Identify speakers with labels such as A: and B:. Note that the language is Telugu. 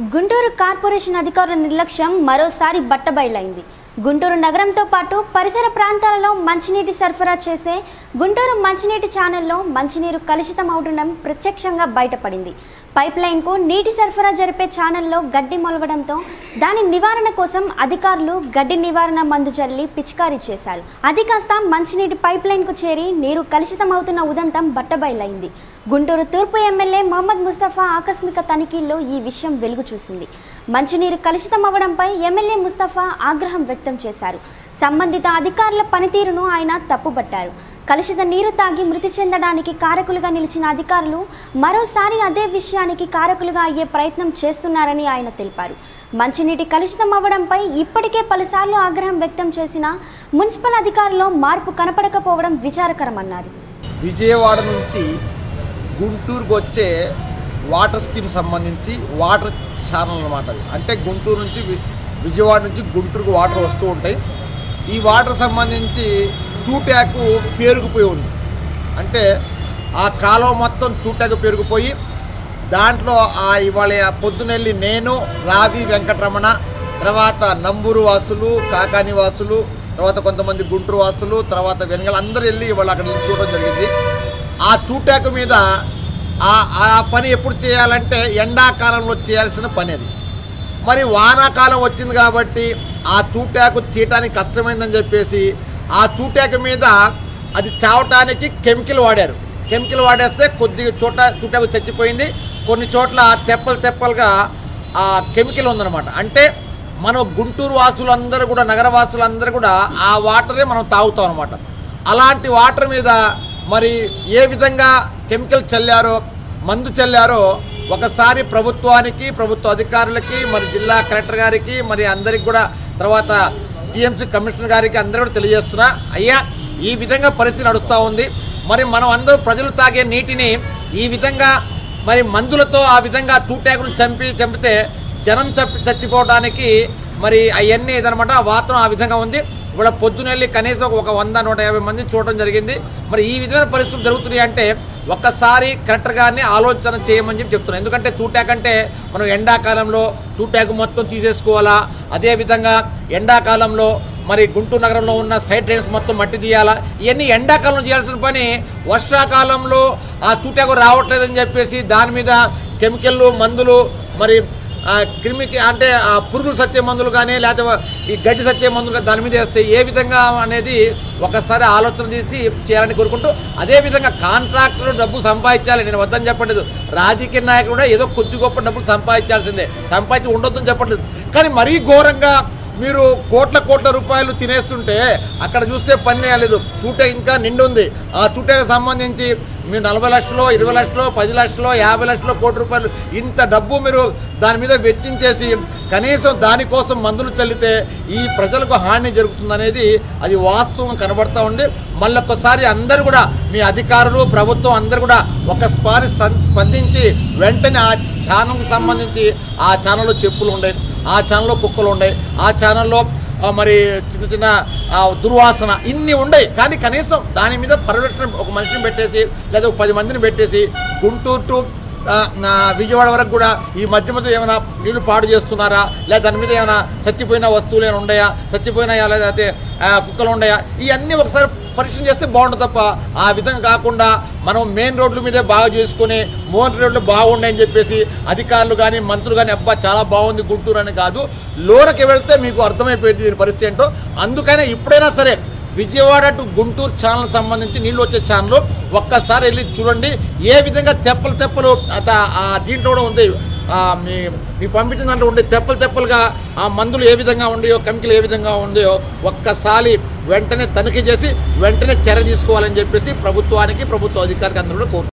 A: గుంటూరు కార్పొరేషన్ అధికారుల నిర్లక్ష్యం మరోసారి బట్టబయలైంది గుంటూరు నగరంతో పాటు పరిసర ప్రాంతాలలో మంచినీటి సరఫరా చేసే గుంటూరు మంచినీటి ఛానల్లో మంచినీరు కలుషితం అవుతుండడం ప్రత్యక్షంగా బయటపడింది పైప్ లైన్కు నీటి సరఫరా జరిపే ఛానల్లో గడ్డి మొలవడంతో దాని నివారణ కోసం అధికారులు గడ్డి నివారణ మందు చల్లి పిచికారీ చేశారు అది కాస్త మంచినీటి పైప్ లైన్కు చేరి నీరు కలుషితం అవుతున్న ఉదంతం బట్టబయలైంది గుంటూరు తూర్పు ఎమ్మెల్యే మహమ్మద్ ముస్తఫా ఆకస్మిక తనిఖీల్లో ఈ విషయం వెలుగు చూసింది మంచినీరు కలుషితం అవ్వడంపై ఎమ్మెల్యే ముస్తఫా ఆగ్రహం వ్యక్తం చేశారు సంబంధిత అధికారుల పనితీరును ఆయన తప్పుబట్టారు కలుషిత నీరు తాగి మృతి చెందడానికి కారకులుగా నిలిచిన అధికారులు మరోసారి అదే విషయానికి కారకులుగా అయ్యే ప్రయత్నం చేస్తున్నారని ఆయన తెలిపారు మంచినీటి కలుషితం అవ్వడంపై ఇప్పటికే పలుసార్లు ఆగ్రహం వ్యక్తం చేసిన మున్సిపల్ అధికారుల్లో మార్పు కనపడకపోవడం విచారకరమన్నారు
B: విజయవాడ నుంచి గుంటూరుకు వచ్చే వాటర్ స్కీమ్ సంబంధించి వాటర్ ఛానల్ అనమాట అది అంటే గుంటూరు నుంచి వి- విజయవాడ నుంచి గుంటూరుకు వాటర్ వస్తూ ఉంటాయి ఈ వాటర్ సంబంధించి తూటాకు పేరుకుపోయి ఉంది అంటే ఆ కాలువ మొత్తం తూటాకు పెరిగిపోయి దాంట్లో ఆ ఇవాళ పొద్దునెళ్ళి నేను రావి వెంకటరమణ తర్వాత నంబూరు వాసులు కాకాని వాసులు తర్వాత కొంతమంది గుంటూరు వాసులు తర్వాత వెనగల అందరూ వెళ్ళి ఇవాళ అక్కడ నిల్చోవడం చూడడం జరిగింది ఆ తూటాకు మీద ఆ ఆ పని ఎప్పుడు చేయాలంటే ఎండాకాలంలో చేయాల్సిన పని అది మరి వానాకాలం వచ్చింది కాబట్టి ఆ తూటాకు తీయటానికి కష్టమైందని చెప్పేసి ఆ తూటాకు మీద అది చావటానికి కెమికల్ వాడారు కెమికల్ వాడేస్తే కొద్దిగా చోట తూటాకు చచ్చిపోయింది కొన్ని చోట్ల తెప్పలు తెప్పలుగా ఆ కెమికల్ ఉందన్నమాట అంటే మనం గుంటూరు వాసులందరూ కూడా నగర వాసులందరూ కూడా ఆ వాటరే మనం తాగుతాం అనమాట అలాంటి వాటర్ మీద మరి ఏ విధంగా కెమికల్ చల్లారో మందు చల్లారో ఒకసారి ప్రభుత్వానికి ప్రభుత్వ అధికారులకి మరి జిల్లా కలెక్టర్ గారికి మరి అందరికి కూడా తర్వాత జిఎంసీ కమిషనర్ గారికి అందరూ కూడా తెలియజేస్తున్నా అయ్యా ఈ విధంగా పరిస్థితి నడుస్తూ ఉంది మరి మనం అందరూ ప్రజలు తాగే నీటిని ఈ విధంగా మరి మందులతో ఆ విధంగా తూటాకును చంపి చంపితే జనం చప్పి చచ్చిపోవడానికి మరి అవన్నీ ఇదనమాట వాతావరణం ఆ విధంగా ఉంది ఇవాళ పొద్దునెళ్ళి కనీసం ఒక వంద నూట యాభై మంది చూడడం జరిగింది మరి ఈ విధమైన పరిస్థితులు జరుగుతున్నాయి అంటే ఒక్కసారి కలెక్టర్ గారిని ఆలోచన చేయమని చెప్పి చెప్తున్నాను ఎందుకంటే తూటాకంటే మనం ఎండాకాలంలో తూటాకు మొత్తం తీసేసుకోవాలా అదేవిధంగా ఎండాకాలంలో మరి గుంటూరు నగరంలో ఉన్న సైడ్ డ్రైన్స్ మొత్తం మట్టి తీయాలా ఇవన్నీ ఎండాకాలంలో చేయాల్సిన పని వర్షాకాలంలో ఆ తూటాకు రావట్లేదని చెప్పేసి దాని మీద కెమికల్లు మందులు మరి ఆ క్రిమికి అంటే ఆ పురుగులు సచ్చే మందులు కానీ లేకపోతే ఈ గడ్డి సచ్చే మందులు కానీ దాని మీద వేస్తే ఏ విధంగా అనేది ఒకసారి ఆలోచన చేసి చేయాలని కోరుకుంటూ అదేవిధంగా కాంట్రాక్టర్ డబ్బు సంపాదించాలి నేను వద్దని చెప్పట్లేదు రాజకీయ నాయకులు కూడా ఏదో కొద్ది గొప్ప డబ్బులు సంపాదించాల్సిందే సంపాదించి ఉండొద్దని చెప్పట్లేదు కానీ మరీ ఘోరంగా మీరు కోట్ల కోట్ల రూపాయలు తినేస్తుంటే అక్కడ చూస్తే పని లేదు తూట ఇంకా నిండు ఉంది ఆ తూటకు సంబంధించి మీరు నలభై లక్షలు ఇరవై లక్షలు పది లక్షలు యాభై లక్షలు కోటి రూపాయలు ఇంత డబ్బు మీరు దాని మీద వెచ్చించేసి కనీసం దానికోసం మందులు చల్లితే ఈ ప్రజలకు హాని జరుగుతుందనేది అది వాస్తవం కనబడతా ఉంది మళ్ళొక్కసారి అందరూ కూడా మీ అధికారులు ప్రభుత్వం అందరూ కూడా ఒక స్పారి సం- స్పందించి వెంటనే ఆ ఛానల్కి సంబంధించి ఆ ఛానల్లో చెప్పులు ఉన్నాయి ఆ ఛానల్లో కుక్కలు ఉన్నాయి ఆ ఛానల్లో ఆ, మరి చిన్న చిన్న ఆ, దుర్వాసన ఇన్ని ఉన్నాయి కానీ కనీసం దాని మీద పర్యవేక్షణ ఒక మనిషిని పెట్టేసి లేదా ఒక పది మందిని పెట్టేసి గుంటూరు టు ఆ, నా విజయవాడ వరకు కూడా ఈ మధ్య మధ్య ఏమైనా నీళ్లు పాడు చేస్తున్నారా లేదా దాని మీద ఏమైనా చచ్చిపోయిన వస్తువులు ఏమైనా ఉన్నాయా చచ్చిపోయినాయా లేకపోతే ఆ, కుక్కలు ఉన్నాయా ఇవన్నీ ఒకసారి పరీక్ష చేస్తే బాగుంటుంది తప్ప ఆ విధంగా కాకుండా మనం మెయిన్ రోడ్ల మీదే బాగా చేసుకొని మోన్ రోడ్లు బాగున్నాయని చెప్పేసి అధికారులు కానీ మంత్రులు కానీ అబ్బా చాలా బాగుంది గుంటూరు అని కాదు లోనకి వెళ్తే మీకు అర్థమైపోయింది దీని పరిస్థితి ఏంటో అందుకనే ఇప్పుడైనా సరే విజయవాడ టు గుంటూరు ఛానల్ సంబంధించి నీళ్ళు వచ్చే ఛానల్ ఒక్కసారి వెళ్ళి చూడండి ఏ విధంగా తెప్పలు తెప్పలు అత ఆ దీంట్లో కూడా ఉంది ఆ మీ మీ పంపించిన దాంట్లో ఉండే తెప్పలు తెప్పలుగా ఆ మందులు ఏ విధంగా ఉన్నాయో కెమికల్ ఏ విధంగా ఉన్నాయో ఒక్కసారి వెంటనే తనిఖీ చేసి వెంటనే చర్య తీసుకోవాలని చెప్పేసి ప్రభుత్వానికి ప్రభుత్వ అధికారికి అందరూ కూడా కోరు